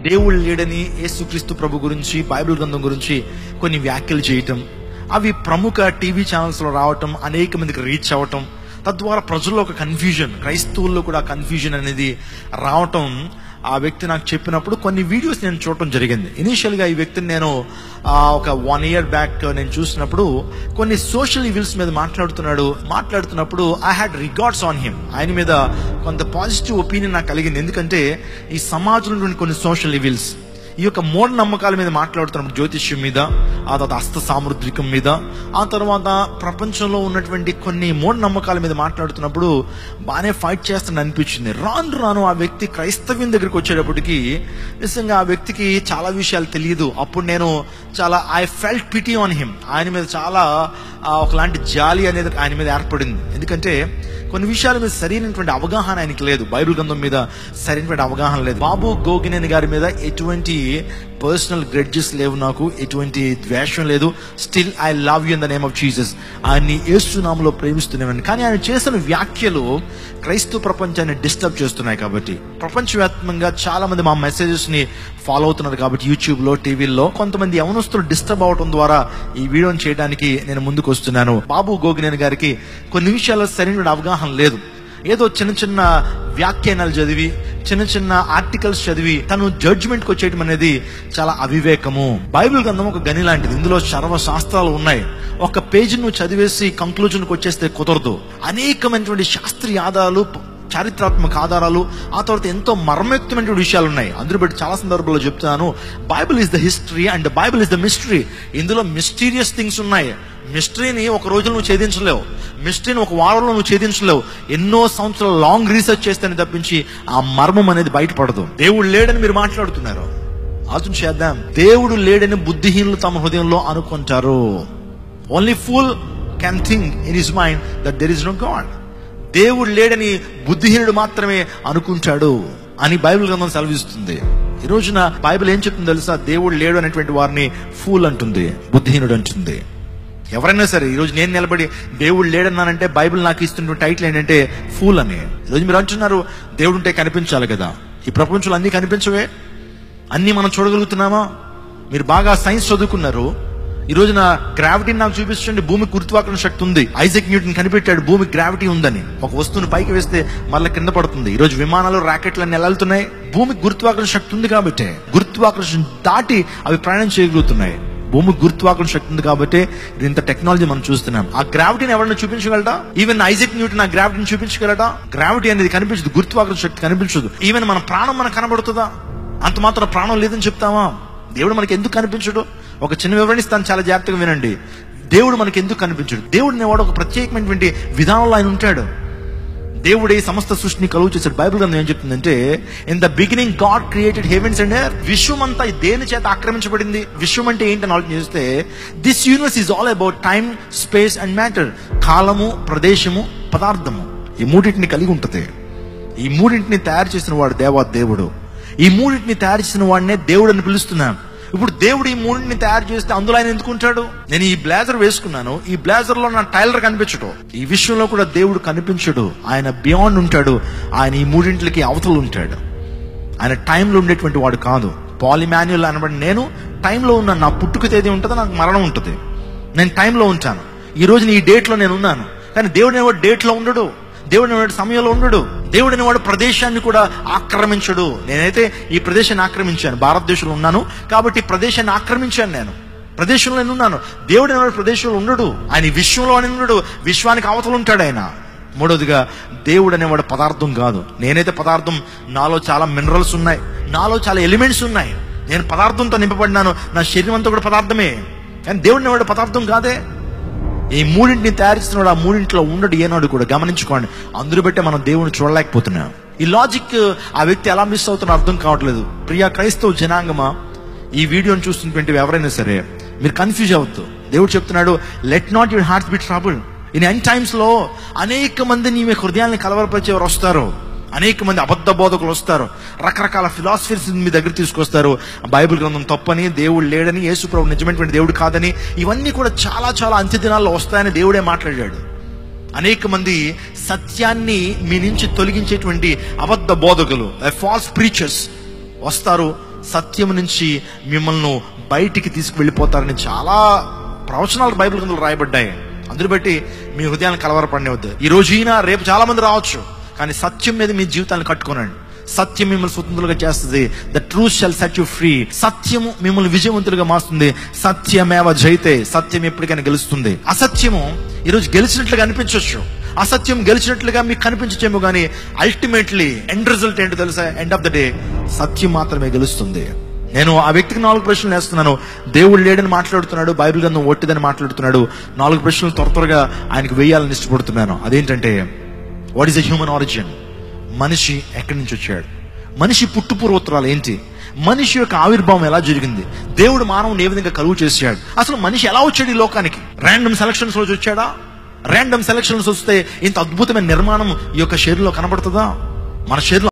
దేవుడు లేడని యేసుక్రీస్తు ప్రభు గురించి బైబిల్ గ్రంథం గురించి కొన్ని వ్యాఖ్యలు చేయటం అవి ప్రముఖ టీవీ ఛానల్స్ లో రావటం అనేక మందికి రీచ్ అవ్వటం తద్వారా ప్రజల్లో ఒక కన్ఫ్యూజన్ క్రైస్తవుల్లో కూడా కన్ఫ్యూజన్ అనేది రావటం ఆ వ్యక్తి నాకు చెప్పినప్పుడు కొన్ని వీడియోస్ నేను చూడటం జరిగింది ఇనీషియల్ గా ఈ వ్యక్తిని నేను ఆ, ఒక వన్ ఇయర్ బ్యాక్ నేను చూసినప్పుడు కొన్ని సోషల్ ఈవిల్స్ మీద మాట్లాడుతున్నాడు మాట్లాడుతున్నప్పుడు I had regards on him ఆయన మీద కొంత పాజిటివ్ ఒపీనియన్ నాకు కలిగింది ఎందుకంటే ఈ సమాజంలో ఉన్నటువంటి కొన్ని సోషల్ ఈవిల్స్ ఈ యొక్క మూఢ నమ్మకాల మీద మాట్లాడుతున్నప్పుడు జ్యోతిష్యం మీద ఆ తర్వాత హస్త సాముద్రికం మీద ఆ తర్వాత ప్రపంచంలో ఉన్నటువంటి కొన్ని మూఢ నమ్మకాల మీద మాట్లాడుతున్నప్పుడు బాగానే ఫైట్ చేస్తాను అనిపించింది రాను రాను ఆ వ్యక్తి క్రైస్తవ్యం దగ్గరికి వచ్చేటప్పటికి నిజంగా ఆ వ్యక్తికి చాలా విషయాలు తెలియదు అప్పుడు నేను చాలా I felt pity on him ఆయన మీద చాలా ఆ, ఒకలాంటి జాలి అనేది ఆయన మీద ఏర్పడింది ఎందుకంటే కొన్ని విషయాల మీద సరైనటువంటి అవగాహన ఆయనకి లేదు బైబిల్ గ్రంథం మీద సరైనటువంటి అవగాహన లేదు బాబు గోగినేని గారి మీద ఎటువంటి పర్సనల్ గ్రెడ్జెస్ లేవు నాకు ఎటువంటి ద్వేషం లేదు still I love you in the name of Jesus ఆయన్ని ఏసునామలో ప్రేమిస్తున్నామని కానీ ఆయన చేసిన వ్యాఖ్యలు క్రైస్తవ ప్రపంచాన్ని డిస్టర్బ్ చేస్తున్నాయి కాబట్టి ప్రపంచవ్యాప్తంగా చాలా మంది మా మెసేజెస్ ని ఫాలో అవుతున్నారు కాబట్టి యూట్యూబ్ లో టీవీల్లో కొంతమంది యవనస్తులు డిస్టర్బ్ అవడం ద్వారా ఈ వీడియోని చేయడానికి నేను ముందుకు వస్తున్నాను బాబు గోగినేని గారికి కొన్ని విషయాల్లో సరైన అవగాహన లేదు ఏదో చిన్న చిన్న వ్యాఖ్యానాలు చదివి చిన్న చిన్న ఆర్టికల్స్ చదివి తను జడ్జిమెంట్ కి వచ్చేయడం అనేది చాలా అవివేకము బైబిల్ గ్రంథం ఒక గని లాంటిది ఇందులో సర్వ శాస్త్రాలు ఉన్నాయి ఒక పేజీ నువ్వు చదివేసి కంక్లూజన్ కి వచ్చేస్తే కుదరదు అనేకమైనటువంటి శాస్త్రీయ ఆధారాలు చారిత్రాత్మక ఆధారాలు ఆ తర్వాత ఎంతో మర్మయుక్తమైన విషయాలు ఉన్నాయి అందులో బట్టి చాలా సందర్భాల్లో చెప్తున్నాను Bible is the history and Bible is the mystery ఇందులో మిస్టీరియస్ థింగ్స్ ఉన్నాయి మిస్టరీని ఒక రోజు నువ్వు ఛేదించలేవు మిస్టరీని ఒక వారంలో నువ్వు ఛేదించలేవు ఎన్నో సంవత్సరాలు లాంగ్ రీసెర్చ్ చేస్తేనే తప్పించి ఆ మర్మం అనేది బయటపడదు దేవుడు లేడని మీరు మాట్లాడుతున్నారు ఆలోచన చేద్దాం దేవుడు లేడని బుద్ధిహీనులు తమ హృదయంలో అనుకుంటారు only fool can think in his mind that there is no God దేవుడు లేడని బుద్ధిహీనుడు మాత్రమే అనుకుంటాడు అని బైబిల్ గ్రంథం సెలవిస్తుంది ఈ రోజున బైబిల్ ఏం చెప్తుంది తెలుసా దేవుడు లేడు అనేటువంటి వారిని ఫూల్ అంటుంది బుద్ధిహీనుడు అంటుంది ఎవరైనా సరే ఈ రోజు నేను నిలబడి దేవుడు లేడన్నానంటే బైబిల్ నాకు ఇస్తున్న టైటిల్ ఏంటంటే ఫూల్ అని ఈరోజు మీరు అంటున్నారు దేవుడు ఉంటే కనిపించాలి కదా ఈ ప్రపంచంలో అన్ని కనిపించవే అన్ని మనం చూడగలుగుతున్నామా మీరు బాగా సైన్స్ చదువుకున్నారు ఈ రోజున గ్రావిటీ నాకు చూపించండి భూమి గురుత్వాకర్షణ శక్తి ఉంది ఐజక్ న్యూటన్ కనిపెట్టాడు భూమి గ్రావిటీ ఉందని ఒక వస్తువుని పైకి వేస్తే మళ్ళీ కింద పడుతుంది ఈ రోజు విమానాలు రాకెట్లు అన్ని ఎలా వెళ్తున్నాయి భూమి గురుత్వాకర్షణ శక్తి ఉంది కాబట్టి గురుత్వాకర్షణ దాటి అవి ప్రయాణం చేయగలుగుతున్నాయి భూమి గురుత్వాకర్షణ శక్తి ఉంది కాబట్టి ఇది ఇంత టెక్నాలజీ మనం చూస్తున్నాం ఆ గ్రావిటీని ఎవరైనా చూపించగలడా ఈవెన్ ఐజక్ న్యూటన్ ఆ గ్రావిటీని చూపించగలడా గ్రావిటీ అనేది కనిపించదు గురుత్వాకర్షణ శక్తి కనిపించదు ఈవెన్ మన ప్రాణం మనకు కనబడుతుందా అంత మాత్రం ప్రాణం లేదని చెప్తావా దేవుడు మనకి ఎందుకు కనిపించడు ఒక చిన్న వివరణ ఇస్తాను చాలా జాగ్రత్తగా వినండి దేవుడు మనకి ఎందుకు కనిపించడు దేవుడు అనేవాడు ఒక ప్రత్యేకమైనటువంటి విధానంలో ఆయన ఉంటాడు దేవుడే ఈ సమస్త సృష్టిని కలుగు చేశాడు బైబిల్ గ్రంథం ఏం చెప్తుందంటే in the beginning God created heavens and air విశ్వం అంతా దేని చేత ఆక్రమించబడింది విశ్వం అంటే ఏంటని ఆలోచన చేస్తే this universe is all about time space and matter కాలము ప్రదేశము పదార్థము ఈ మూడింటిని కలిగి ఉంటుంది ఈ మూడింటిని తయారు చేసిన వాడు దేవా దేవుడు ఈ మూడింటిని తయారు చేసిన వాడినే దేవుడు అని పిలుస్తున్నాం ఇప్పుడు దేవుడు ఈ మూడింటిని తయారు చేస్తే అందులో ఆయన ఎందుకుంటాడు నేను ఈ బ్లేజర్ వేసుకున్నాను ఈ బ్లేజర్ లో నా టైలర్ కనిపించడు ఈ విషయంలో కూడా దేవుడు కనిపించడు ఆయన బియాండ్ ఉంటాడు ఆయన ఈ మూడింటికి అవతలు ఉంటాడు ఆయన టైంలో ఉండేటువంటి వాడు కాదు పాలిమాన్యుల్ అనబడి నేను టైంలో ఉన్న నా పుట్టుక తేదీ ఉంటుంది నాకు మరణం ఉంటుంది నేను టైంలో ఉంటాను ఈ రోజు ఈ డేట్ లో నేను ఉన్నాను కానీ దేవుడు అనేవాడు డేట్ లో ఉండడు దేవుడు అనేవాడు సమయంలో ఉండడు దేవుడు అనేవాడు ప్రదేశాన్ని కూడా ఆక్రమించడు నేనైతే ఈ ప్రదేశాన్ని ఆక్రమించాను భారతదేశంలో ఉన్నాను కాబట్టి ఈ ప్రదేశాన్ని ఆక్రమించాను నేను ప్రదేశంలో నేను ఉన్నాను దేవుడు అనేవాడు ప్రదేశంలో ఉండడు ఆయన ఈ విశ్వంలో అని ఉండడు విశ్వానికి అవతలు ఉంటాడు ఆయన మూడవదిగా దేవుడు అనేవాడు పదార్థం కాదు నేనైతే పదార్థం నాలో చాలా మినరల్స్ ఉన్నాయి నాలో చాలా ఎలిమెంట్స్ ఉన్నాయి నేను పదార్థంతో నింపబడినాను నా శరీరం అంతా కూడా పదార్థమే కానీ దేవుడు అనేవాడు పదార్థం కాదే ఈ మూడింటిని తయారు చేసినవాడు ఆ మూడింటిలో ఉండడు ఏనాడు కూడా గమనించుకోండి అందరూ బట్టే మనం దేవుని చూడలేకపోతున్నాం ఈ లాజిక్ ఆ వ్యక్తి ఎలా మిస్ అవుతున్నా అర్థం కావట్లేదు ప్రియా క్రైస్తవ జనాంగమా ఈ వీడియోని చూస్తున్నటువంటి ఎవరైనా సరే మీరు కన్ఫ్యూజ్ అవ్వద్దు దేవుడు చెప్తున్నాడు let not your heart be trouble in end times లో అనేక మంది నీ మీ హృదయాన్ని కలవరపరిచేవారు వస్తారు అనేక మంది అబద్ధ బోధకులు వస్తారు రకరకాల ఫిలాసఫీస్ మీ దగ్గర తీసుకొస్తారు బైబిల్ గ్రంథం తప్పని దేవుడు లేడని యేసు ప్రభు నిజమైనటువంటి దేవుడు కాదని ఇవన్నీ కూడా చాలా చాలా అంత్య దినాల్లో వస్తాయని దేవుడే మాట్లాడాడు అనేక మంది సత్యాన్ని మీ నుంచి తొలగించేటువంటి అబద్ధ బోధకులు ఫాల్స్ ప్రీచర్స్ వస్తారు సత్యం నుంచి మిమ్మల్ని బయటికి తీసుకువెళ్ళిపోతారని చాలా ప్రవచనాలు బైబిల్ గ్రంథాలు రాయబడ్డాయి అందుని బట్టి మీ హృదయాన్ని కలవరపడినవద్దు ఈ రోజు ఈయన రేపు చాలా మంది రావచ్చు కానీ సత్యం మీద మీ జీవితాన్ని కట్టుకోనండి సత్యం మిమ్మల్ని స్వతంత్రులుగా చేస్తుంది the truth shall set you free సత్యము మిమ్మల్ని విజయవంతులుగా మారుస్తుంది సత్యమేవ జైతే సత్యం ఎప్పటికైనా గెలుస్తుంది అసత్యము ఈరోజు గెలిచినట్లుగా అనిపించవచ్చు అసత్యం గెలిచినట్లుగా మీకు కనిపించచ్చేమో కానీ అల్టిమేట్లీ ఎండ్ రిజల్ట్ ఏంటో తెలుసా ఎండ్ ఆఫ్ ద డే సత్యం మాత్రమే గెలుస్తుంది నేను ఆ వ్యక్తికి నాలుగు ప్రశ్నలు వేస్తున్నాను దేవుడు లేడని మాట్లాడుతున్నాడు బైబిల్ గ్రంథం ఒట్టిదని మాట్లాడుతున్నాడు నాలుగు ప్రశ్నలు త్వర త్వరగా ఆయనకు వేయాలని ఇష్టపడుతున్నాను అదేంటంటే what is a human origin మనిషి ఎక్కడి నుంచి వచ్చాడు మనిషి పుట్టు పూర్వోత్తరాలు ఏంటి మనిషి యొక్క ఆవిర్భావం ఎలా జరిగింది దేవుడు మానవుని ఏ విధంగా కలుగు చేశాడు అసలు మనిషి ఎలా వచ్చాడు ఈ లోకానికి ర్యాండమ్ సెలక్షన్స్ రోజు వచ్చాడా ర్యాండమ్ సెలక్షన్స్ వస్తే ఇంత అద్భుతమైన నిర్మాణం ఈ యొక్క శరీరంలో కనబడుతుందా మన శరీరం